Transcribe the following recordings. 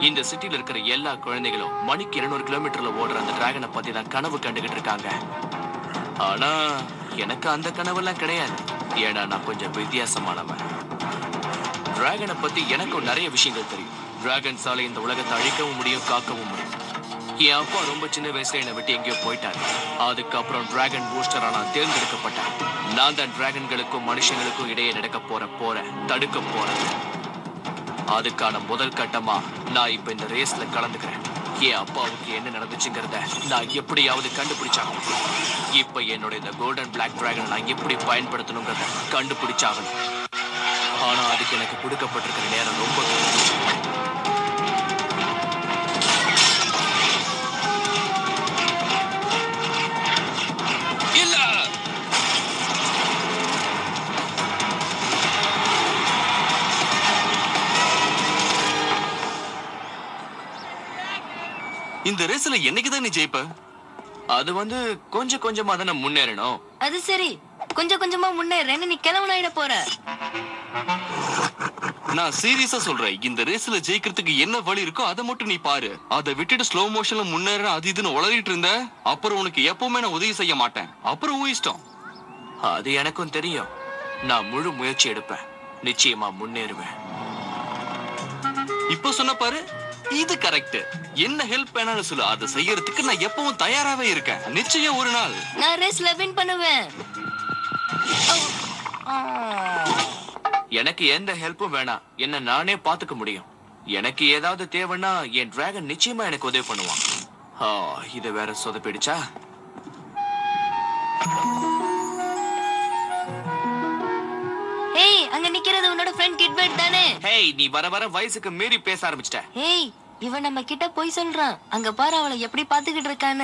இந்த சிட்டில இருக்கிற எல்லா குழந்தைகளும் மணிக்கு 200 கிலோமீட்டர்ல ஓடுற அந்த டிராகனை பத்தி தான் கனவு கண்டுகிட்டு இருக்காங்க ஆனா எனக்கு அந்த கனவெல்லாம் கிடையாது ஏன்னா நான் கொஞ்சம் வித்தியாசமானவன் டிராகனை பத்தி எனக்கும் நிறைய விஷயங்கள் தெரியும் டிராகன்ஸால இந்த உலகத்தை அழிக்கவும் முடியும் காக்கவும் முடியும் என் அப்பா ரொம்ப சின்ன வயசுல என்னை விட்டு எங்கேயோ போயிட்டாரு அதுக்கப்புறம் டிராகன் பூஸ்டரா நான் தேர்ந்தெடுக்கப்பட்டேன் நான் தான் டிராகன்களுக்கும் மனுஷங்களுக்கும் இடையே நடக்க போற போற தடுக்க போறேன் அதுக்கான முதல் கட்டமா நான் இப்ப இந்த ரேஸ்ல கலந்துக்கிறேன் என் அப்பாவுக்கு என்ன நடந்துச்சுங்கிறத நான் எப்படியாவது கண்டுபிடிச்சாகணும் இப்ப என்னோட இந்த கோல்டன் பிளாக் டிராகன் நான் எப்படி பயன்படுத்தணுங்கிறத கண்டுபிடிச்சாகணும் ஆனா அதுக்கு எனக்கு கொடுக்கப்பட்டிருக்கிற நேரம் ரொம்ப குறைவு. இல்ல இந்த ரேஸ்ல என்னைக்கு தான் நீ ஜெயிப்ப அது வந்து கொஞ்சம் கொஞ்சமா தானே முன்னேறணும் அது சரி கொஞ்சம் கொஞ்சமா முன்னேறேன்னு நீ கிளம்புனாயிட போற நான் சீரியஸா சொல்றேன் இந்த ரேஸ்ல ஜெயிக்கிறதுக்கு என்ன வழி இருக்கோ அதை மட்டும் நீ பாரு அதை விட்டுட்டு ஸ்லோ மோஷன்ல முன்னேற அது இதுன்னு உளறிட்டு இருந்த அப்புறம் உனக்கு எப்பவுமே நான் உதவி செய்ய மாட்டேன் அப்புறம் உன் இஷ்டம் அது எனக்கும் தெரியும் நான் முழு முயற்சி எடுப்பேன் நிச்சயமா முன்னேறுவேன் இப்ப சொன்ன பாரு இது கரெக்ட் என்ன ஹெல்ப் வேணாலும் சொல்லு அதை செய்யறதுக்கு நான் எப்பவும் தயாராவே இருக்கேன் நிச்சயம் ஒரு நாள் நான் ரேஸ்ல வின் பண்ணுவேன் ஓ. ஆ. எனக்கு எந்த ஹெல்ப்பும் வேணாம் என்ன நானே பாத்துக்க முடியும் எனக்கு ஏதாவது தேவைன்னா என் டிராகன் நிச்சயமா எனக்கு உதவி பண்ணுவான் ஆ, இது வேற சொதப்பிடுச்சா ஏய் அங்க நிக்கிறது உன்னோட ஃப்ரெண்ட் கிட்பர்ட் தானே ஹேய் நீ வர வர வயசுக்கு மீறி பேச ஆரம்பிச்சிட்ட ஏய் இவன் நம்ம கிட்ட போய் சொல்றான் அங்க பாரு அவளை எப்படி பாத்துக்கிட்டு இருக்கான்னு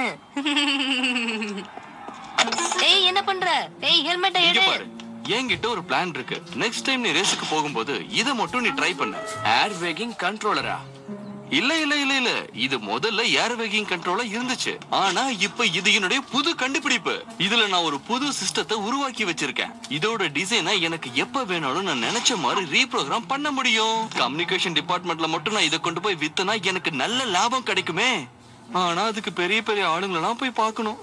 ஏய் என்ன பண்ற ஏய் ஹெல்மெட்டை இங்க எடு பாரு என்கிட்ட ஒரு பிளான் இருக்கு நெக்ஸ்ட் டைம் நீ ரேஸுக்கு போகும்போது இதை மட்டும் நீ ட்ரை பண்ணு ஏர் வேகிங் கண்ட்ரோலரா இல்ல இல்ல இல்ல இல்ல இது முதல்ல ஏர் வேகிங் கண்ட்ரோலா இருந்துச்சு ஆனா இப்ப இது என்னுடைய புது கண்டுபிடிப்பு இதுல நான் ஒரு புது சிஸ்டத்தை உருவாக்கி வச்சிருக்கேன் இதோட டிசைனை எனக்கு எப்ப வேணாலும் நான் நினைச்ச மாதிரி ரீப்ரோகிராம் பண்ண முடியும் கம்யூனிகேஷன் டிபார்ட்மெண்ட்ல மட்டும் நான் இதை கொண்டு போய் வித்தனா எனக்கு நல்ல லாபம் கிடைக்குமே ஆனா அதுக்கு பெரிய பெரிய ஆளுங்களெல்லாம் போய் பார்க்கணும்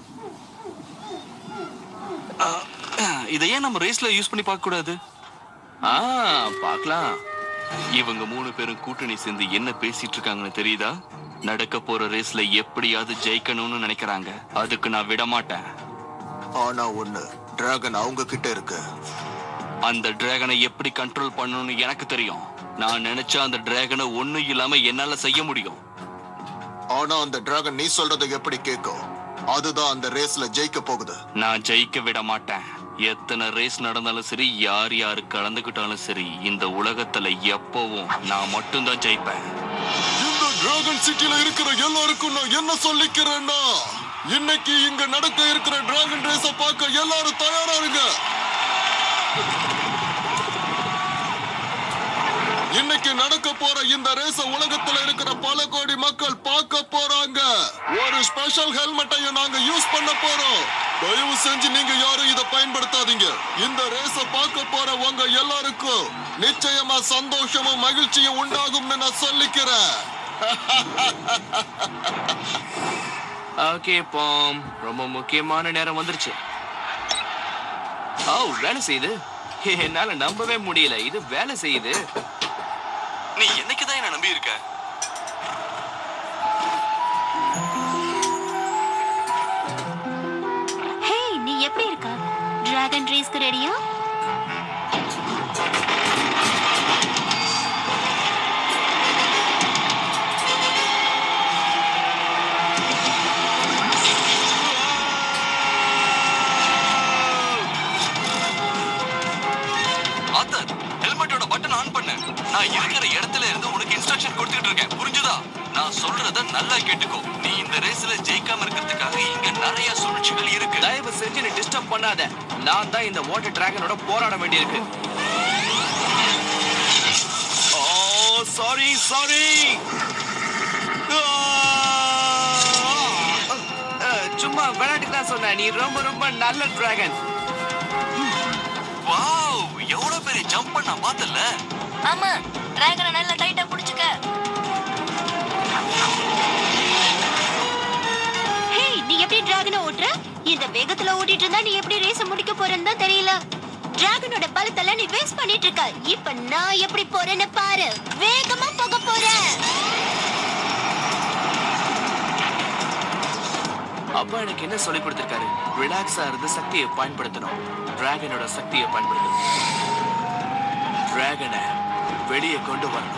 அஹ், இதை ஏன் நம்ம ரேஸ்ல யூஸ் பண்ணி பார்க்க கூடாது ஆ பார்க்கலாம் இவங்க மூணு பேரும் கூட்டணி சேர்ந்து என்ன பேசிட்டு இருக்காங்கன்னு தெரியுதா நடக்க போற ரேஸ்ல எப்படியாவது ஜெயிக்கணும்னு நினைக்கிறாங்க அதுக்கு நான் விட மாட்டேன் ஆனா ஒண்ணு டிராகன் அவங்க கிட்ட இருக்கு அந்த டிராகனை எப்படி கண்ட்ரோல் பண்ணணும்னு எனக்கு தெரியும் நான் நினைச்சா அந்த டிராகனை ஒண்ணும் இல்லாம என்னால செய்ய முடியும் ஆனா அந்த டிராகன் நீ சொல்றதை எப்படி கேட்கும் அதுதான் அந்த ரேஸ்ல ஜெயிக்க போகுது நான் ஜெயிக்க விட மாட்டேன் எத்தனை ரேஸ் நடந்தாலும் சரி யார் யாரு கலந்துக்கிட்டாலும் சரி இந்த உலகத்துல எப்பவும் நான் மட்டும்தான் ஜெயிப்பேன் இந்த டிராகன் சிட்டில இருக்கிற எல்லாருக்கும் நான் என்ன சொல்லிக்கிறேன்னா இன்னைக்கு இங்க நடக்க இருக்கிற டிராகன் ரேஸ பார்க்க எல்லாரும் தயாரா இருங்க இன்னைக்கு நடக்க போற இந்த ரேஸ உலகத்துல இருக்கிற பல கோடி மக்கள் பார்க்க போறாங்க ஒரு ஸ்பெஷல் ஹெல்மெட்டையும் நாங்க யூஸ் பண்ண போறோம் தயவு செஞ்சு நீங்க யாரும் இதை பயன்படுத்தாதீங்க இந்த ரேஸ பார்க்க போற உங்க எல்லாருக்கும் நிச்சயமா சந்தோஷமும் மகிழ்ச்சியும் உண்டாகும்னு நான் சொல்லிக்கிறேன் ஓகே பாம் ரொம்ப முக்கியமான நேரம் வந்துருச்சு ஓ வேலை செய்யுது என்னால நம்பவே முடியல இது வேலை செய்யுது நீ என்னைக்குதான் என்ன நம்பி இருக்க ஹே நீ எப்படி இருக்க டிராகன் ரேஸ்க்கு ரெடியா ஆத்தர் ஹெல்மெட்டோட பட்டன் ஆன் பண்ணு நான் இருக்கிற இடத்துல இருந்து உனக்கு இன்ஸ்ட்ரக்ஷன் கொடுத்துட்டு இருக்கேன் புரிஞ்சுதா நான் சொல்றத நல்லா கேட்டுக்கோ நீ இந்த ரேஸ்ல ஜெயிக்காம இருக்கிறதுக்காக இங்க நிறைய சூழ்ச்சிகள் இருக்கு தயவு செஞ்சு நீ டிஸ்டர்ப் பண்ணாத நான் தான் இந்த வாட்டர் டிராகனோட போராட வேண்டியிருக்கு ஓ சாரி சாரி சும்மா விளையாட்டுக்கு தான் சொன்னேன் நீ ரொம்ப ரொம்ப நல்ல டிராகன் வாவ் எவ்வளவு பெரிய ஜம்ப் நான் பார்த்தல ஆமா டிராகனை நல்லா டைட்டா புடிச்சுக்க டிராகனை ஓட்டுற இந்த வேகத்துல ஓட்டிட்டு இருந்தா நீ எப்படி ரேஸ முடிக்க போறேன்னு தான் தெரியல டிராகனோட பலத்தெல்லாம் நீ வேஸ்ட் பண்ணிட்டு இருக்க இப்ப நான் எப்படி போறேன்னு பாரு வேகமா போக போறேன் அப்பா எனக்கு என்ன சொல்லி கொடுத்திருக்காரு ரிலாக்ஸா இருந்து சக்தியை பயன்படுத்தணும் டிராகனோட சக்தியை பயன்படுத்தணும் டிராகனை வெளியே கொண்டு வரணும்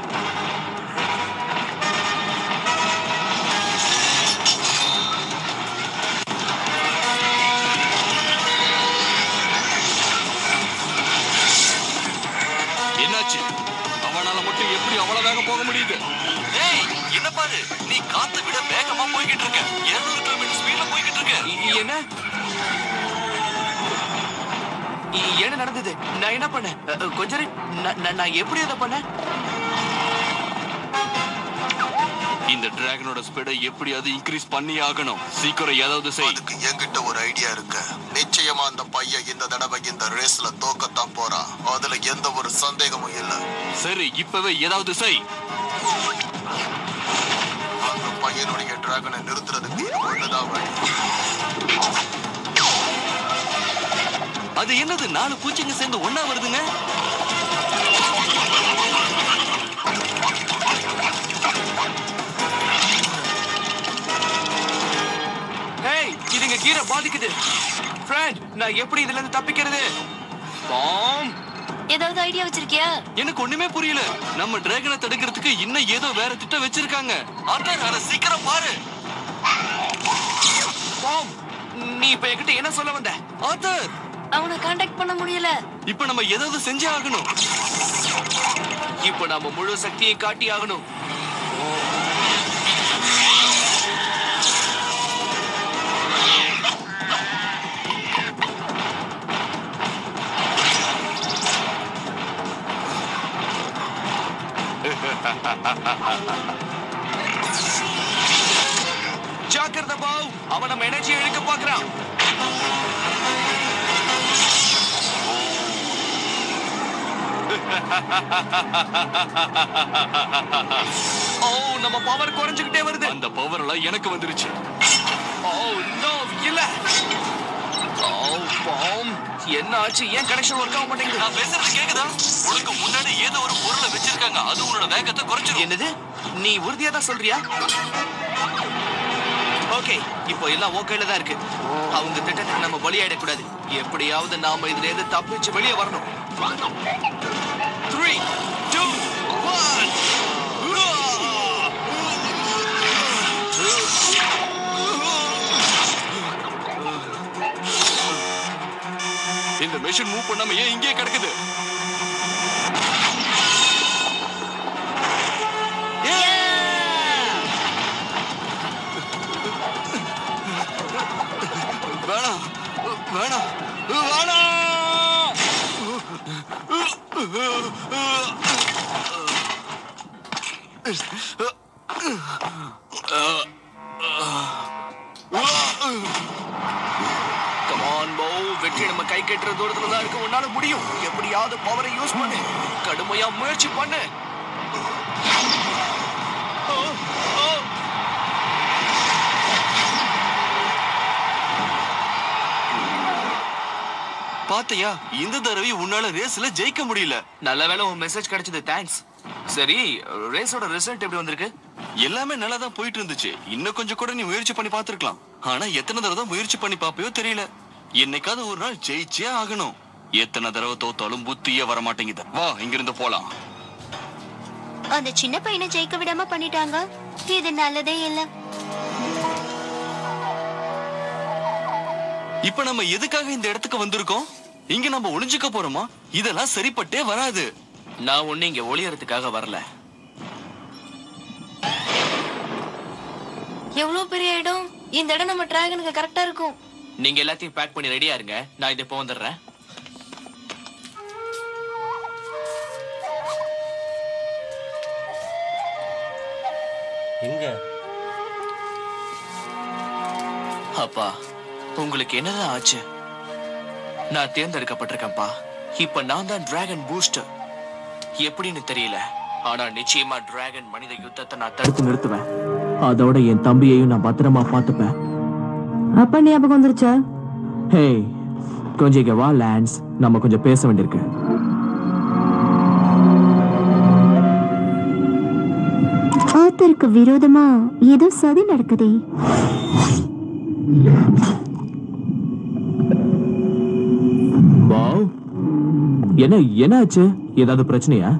என்னாச்சு அவனால மட்டும் எப்படி அவ்வளவு வேகம் போக முடியுது ஏய் என்ன பாரு நீ காத்தை விட வேகமா போய்கிட்டு இருக்க 200 கிலோமீட்டர் ஸ்பீட்ல போய்கிட்டு இருக்க இ- என்ன இ- என்ன நடந்தது நான் என்ன பண்ணேன் அ, அ, கொஞ்சம் இரு. நான் நான்- நான் எப்படி அதை பண்ணேன் இந்த டிராகனோட ஸ்பீடை எப்படியாவது இன்க்ரீஸ் பண்ணி ஆகணும் சீக்கிரம் ஏதாவது செய் அதுக்கு என்கிட்ட ஒரு ஐடியா இருக்கு நிச்சயமா அந்த பையன் இந்த தடவை இந்த ரேஸ்ல தோக்கத்தான் போறான் அதுல எந்த ஒரு சந்தேகமும் இல்ல சரி இப்பவே ஏதாவது செய் அந்த பையனுடைய டிராகனை நிறுத்துறதுக்கு இது ஒண்ணுதான் வழி அது என்னது நாலு பூச்சிங்க சேர்ந்து ஒண்ணா வருதுங்க ஹேய் இதுங்க கீரை பாதிக்குது ஃப்ரெண்ட் நான் எப்படி இதுல இருந்து தப்பிக்கிறது பாம் ஏதாவது ஐடியா வச்சிருக்கியா எனக்கு ஒண்ணுமே புரியல நம்ம டிராகனை தடுக்கிறதுக்கு இன்னும் ஏதோ வேற திட்டம் வச்சிருக்காங்க ஆர்டர் அதை சீக்கிரம் பாரு பாம் நீ இப்ப என்கிட்ட என்ன சொல்ல வந்த ஆர்டர் அவனை காண்டாக்ட் பண்ண முடியல இப்ப நம்ம ஏதாவது செஞ்சே ஆகணும் இப்ப நாம முழு சக்தியை காட்டி ஆகணும் ஜாக்கிரதை பாவ் அவன் நம்ம எனர்ஜி இழுக்க பாக்குறான் ஓ நம்ம பவர் குறைஞ்சுக்கிட்டே வருது அந்த பவர் எல்லாம் எனக்கு வந்துருச்சு ஓ நோ இல்ல ஓ பாம் என்ன ஆச்சு ஏன் கனெக்ஷன் ஒர்க் ஆக மாட்டேங்குது நான் பேசுறது கேக்குதா உனக்கு முன்னாடி ஏதோ ஒரு பொருளை வச்சிருக்காங்க அது உன்னோட வேகத்தை குறைச்சிடும் என்னது நீ உறுதியா தான் சொல்றியா ஓகே இப்போ எல்லாம் ஓகேல தான் இருக்கு அவங்க திட்டத்துக்கு நம்ம பலியாயிடக்கூடாது எப்படியாவது நாம இதுல இருந்து தப்பிச்சு வெளியே வரணும் த்ரீ டூ ஒன் இந்த மெஷின் மூவ் பண்ணாம ஏன் இங்கே கிடக்குது வேணாம் வேணாம் வேணாம் கமான் போ வெற்றி நம்ம கை கட்டுற தூரத்துல தான் இருக்கு உன்னால முடியும் எப்படியாவது பவரை யூஸ் பண்ணு கடுமையா முயற்சி பண்ணு ஓ, ஓ. பாத்தியா இந்த தடவை உன்னால ரேஸ்ல ஜெயிக்க முடியல நல்ல வேளை உன் மெசேஜ் கிடைச்சது தேங்க்ஸ் சரி ரேஸோட ரிசல்ட் எப்படி வந்திருக்கு எல்லாமே நல்லா தான் போயிட்டு இருந்துச்சு இன்னும் கொஞ்சம் கூட நீ முயற்சி பண்ணி பார்த்திருக்கலாம் ஆனா எத்தனை தடவை தான் முயற்சி பண்ணி பாப்பையோ தெரியல என்னைக்காவது ஒரு நாள் ஜெயிச்சே ஆகணும் எத்தனை தடவை தோத்தாலும் புத்தியே வர மாட்டேங்குது வா இங்கிருந்து போலாம் அந்த சின்ன பையனை ஜெயிக்க விடாம பண்ணிட்டாங்க இது நல்லதே இல்ல இப்ப நம்ம எதுக்காக இந்த இடத்துக்கு வந்திருக்கோம் இங்க நம்ம ஒளிஞ்சுக்க போறோமா இதெல்லாம் சரிப்பட்டே வராது நான் ஒண்ணு இங்க ஒளியறதுக்காக வரல எவ்வளவு பெரிய இடம் இந்த இடம் நம்ம டிராகனுக்கு கரெக்டா இருக்கும் நீங்க எல்லாத்தையும் பேக் பண்ணி ரெடியா இருங்க நான் இது இப்போ வந்துடுறேன் எங்க அப்பா உங்களுக்கு என்னதான் ஆச்சு நான் தேர்ந்தெடுக்கப்பட்டிருக்கேன்ப்பா இப்ப நான் தான் டிராகன் பூஸ்டர் எப்படின்னு தெரியல ஆனா நிச்சயமா டிராகன் மனித யுத்தத்தை நான் தடுத்து நிறுத்துவேன் அதோட என் தம்பியையும் நான் பத்திரமா பார்த்துப்பேன் அப்பா ஞாபகம் வந்துருச்சா ஹே கொஞ்சம் இங்க வா லான்ஸ் நம்ம கொஞ்சம் பேச வேண்டியிருக்கு ஆத்தருக்கு விரோதமா ஏதோ சதி நடக்குதே வாவ் என்ன என்ன ஆச்சு ஏதாவது பிரச்சனையா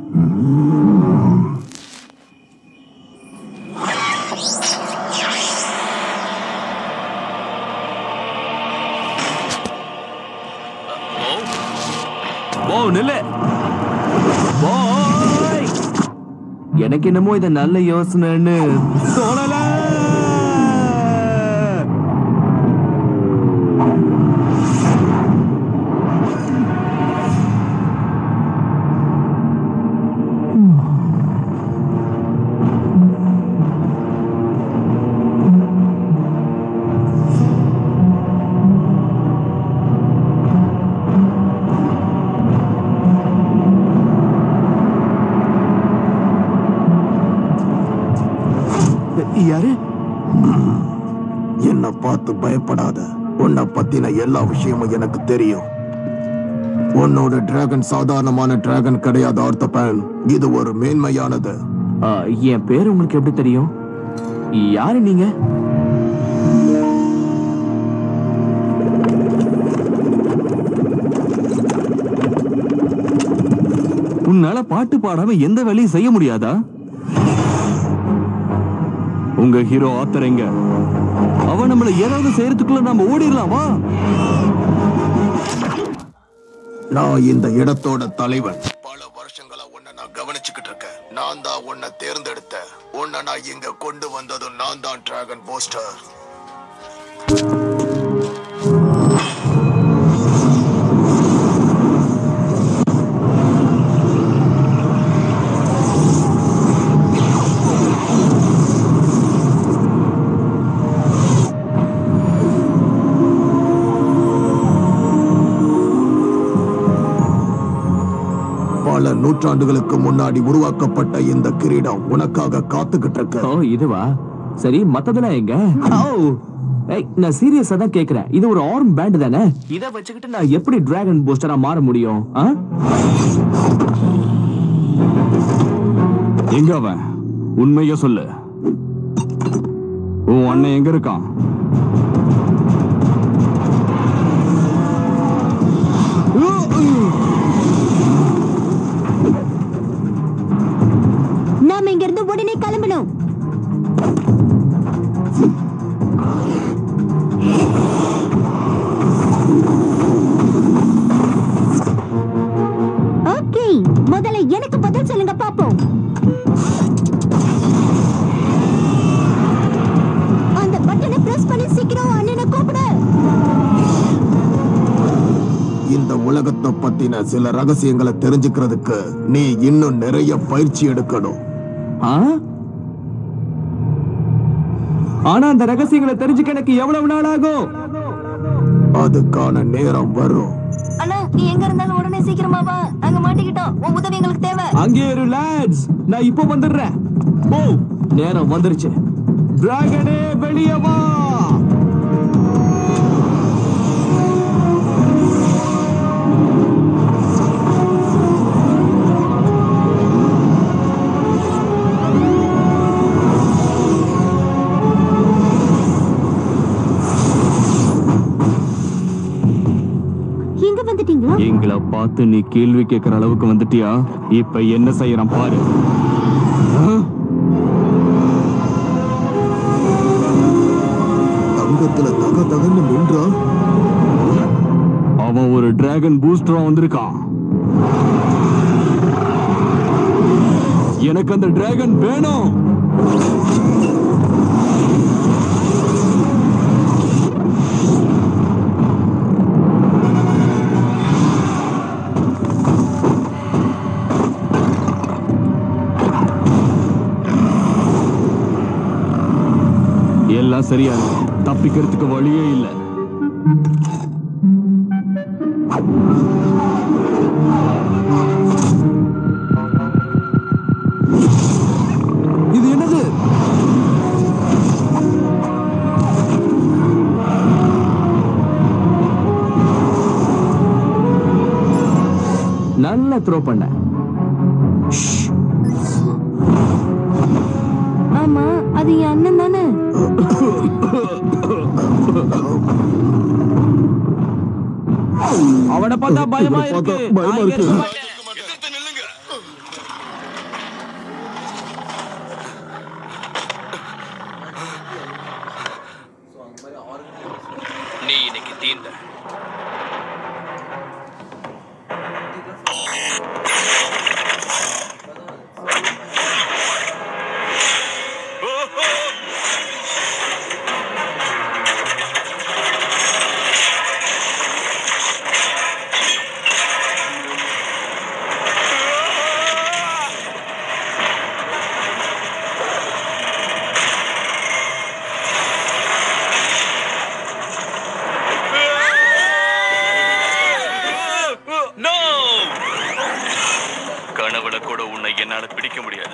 ஓ நில்லு போய் எனக்கு என்னமோ இது நல்ல யோசனைன்னு தோணல யாரு என்ன பார்த்து பயப்படாத உன்னை பத்தின எல்லா விஷயமும் எனக்கு தெரியும் உன்னோட டிராகன் சாதாரணமான டிராகன் கிடையாது ஆர்த்தபேன் இது ஒரு மேன்மையானது ஆ, என் பேர் உங்களுக்கு எப்படி தெரியும் யாரு நீங்க உன்னால பாட்டு பாடாம எந்த வேலையும் செய்ய முடியாதா உங்க ஹீரோ ஆத்தர் எங்க அவன் நம்மள ஏதாவது செய்யறதுக்குள்ள நாம ஓடிடலாமா நான் இந்த இடத்தோட தலைவன் பல வருஷங்களா உன்னை நான் கவனிச்சுக்கிட்டு இருக்கேன் நான் தான் உன்னை தேர்ந்தெடுத்தேன் உன்னை நான் இங்க கொண்டு வந்ததும் நான் தான் டிராகன் போஸ்டர் பல நூற்றாண்டுகளுக்கு முன்னாடி உருவாக்கப்பட்ட இந்த கிரீடம் உனக்காக காத்துக்கிட்டு இருக்கு ஓ இதுவா சரி மத்ததெல்லாம் எங்க ஓ ஏய் நான் சீரியஸா தான் கேக்குறேன் இது ஒரு ஆர்ம் பேண்ட் தானே இத வச்சுக்கிட்டு நான் எப்படி டிராகன் பூஸ்டரா மாற முடியும் ஆ? எங்க அவன் உண்மைய சொல்லு உன் அண்ணன் எங்க இருக்கான் நாம இங்க இருந்து உடனே கிளம்பணும் ஓகே முதல்ல எனக்கு பதில் சொல்லுங்க பாப்போம் அந்த பட்டனை பிரஸ் பண்ணி சீக்கிரம் அண்ணனை கூப்பிடு இந்த உலகத்தை பத்தின சில ரகசியங்களை தெரிஞ்சுக்கிறதுக்கு நீ இன்னும் நிறைய பயிற்சி எடுக்கணும் ஆ? ஆனா அந்த ரகசியங்களை தெரிஞ்சுக்க எனக்கு எவ்வளவு நாள் ஆகும் அதுக்கான நேரம் வரும் அண்ணா நீ எங்க இருந்தாலும் உடனே சீக்கிரமா வா அங்க மாட்டிக்கிட்டோம் உன் உதவி எங்களுக்கு தேவை அங்கே இரு லாட்ஸ் நான் இப்போ வந்துடுறேன் ஓ நேரம் வந்துருச்சு டிராகனே வெளியே வா இங்க வந்துட்டீங்களா எங்களை பார்த்து நீ கேள்வி கேட்கிற அளவுக்கு வந்துட்டியா இப்ப என்ன செய்யறான் பாரு தங்கத்துல தக தகன்னு நின்றா அவன் ஒரு டிராகன் பூஸ்டரா வந்திருக்கான் எனக்கு அந்த டிராகன் வேணும் எல்லாம் சரியா இருக்கு. தப்பிக்கிறதுக்கு வழியே இல்லை இது என்னது த்ரோ பண்ண ஆமா அது என் அண்ணன் தானே அவனை பார்த்தா பயமா இருக்கு பார்த்தா பயமா நான் இங்க இருக்கு. இருக்க மாட்டேன். எதிர்த்து நில்லுங்க நீ இன்னைக்கு தீந்த No! கனவுல கூட உன்னை என்னால பிடிக்க முடியாது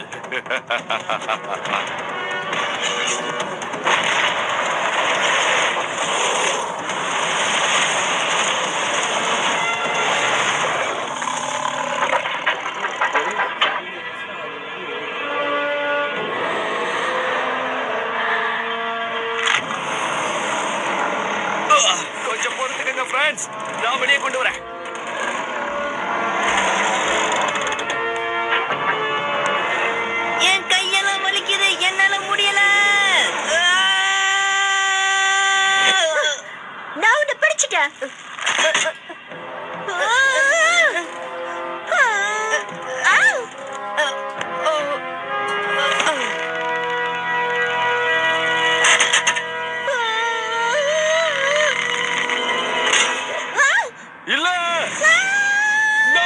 கொஞ்சம் பொறுத்துக்கங்க ஃப்ரெண்ட்ஸ் நான் வெளியே கொண்டு வரேன் என் கையெல்லாம் வலிக்குது என்னால முடியல நான் உன்னை பிடிச்சிட்டேன் இல்ல No!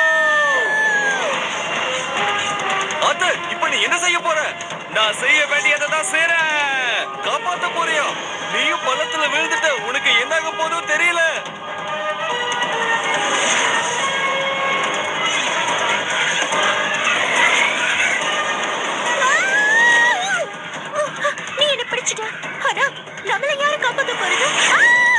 அத்த இப்ப நீ என்ன செய்ய போற நான் செய்ய வேண்டியதை தான் செய்றேன் காப்பாத்த போறியா நீயும் பள்ளத்துல விழுந்துட்ட உனக்கு என்னாக போதோ தெரியல நீ என்ன பிடிச்சிட்ட ஆனா நம்மள யாரு காப்பாத்த போறது ஆ!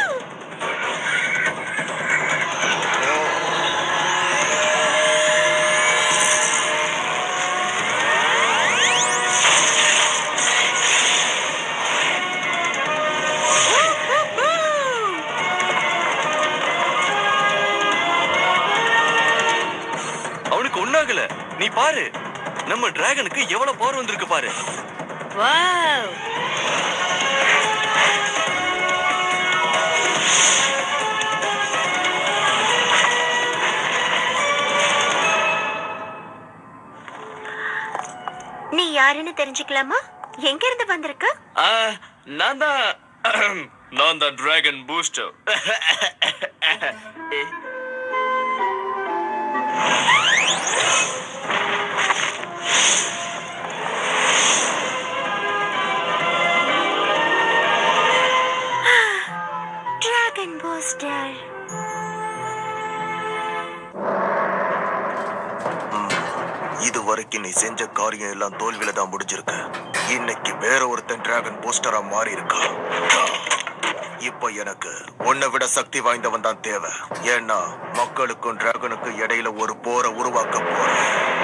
அவனுக்கு ஒண்ணாகல நீ பாரு நம்ம டிராகனுக்கு எவ்வளவு பவர் வந்திருக்கு பாரு வாவ் நீ யாருன்னு தெரிஞ்சுக்கலாமா எங்க இருந்து வந்திருக்க ஆ, நான் தான் நான் தான் டிராகன் பூஸ்டர் டிராகன் போஸ்டர் இது வரைக்கும் நீ செஞ்ச காரியம் எல்லாம் தோல்வியில தான் முடிஞ்சிருக்கு இன்னைக்கு வேற ஒருத்தன் டிராகன் போஸ்டரா மாறி இருக்கா இப்போ எனக்கு உன்னை விட சக்தி வாய்ந்தவன் தான் தேவை ஏன்னா மக்களுக்கும் டிராகனுக்கும் இடையில ஒரு போரை உருவாக்க போறேன்